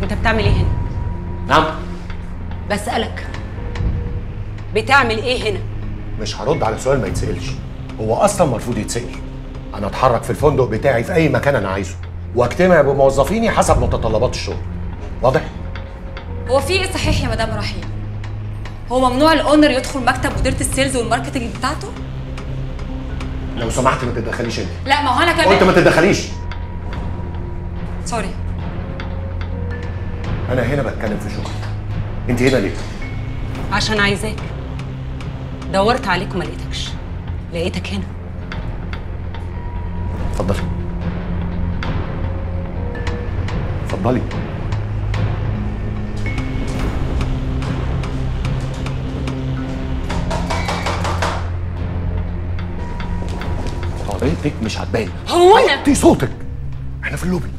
انت بتعمل ايه هنا نعم بسالك بتعمل ايه هنا مش هرد على سؤال ما يتسالش هو اصلا مرفوض يتسال انا اتحرك في الفندق بتاعي في اي مكان انا عايزه واجتمع بموظفيني حسب متطلبات الشغل واضح هو في ايه صحيح يا مدام رحيم هو ممنوع الاونر يدخل مكتب مديره السيلز والماركتنج بتاعته لو سمحت ما تتدخليش انت لا ما هو انا قلت كمان ما تتدخليش سوري انا هنا بتكلم في شغلي انت هنا ليه عشان عايزاك دورت عليك وما لقيتكش لقيتك هنا اتفضلي اتفضلي طريقتك مش هتبان هو انا وطي صوتك احنا في اللوبي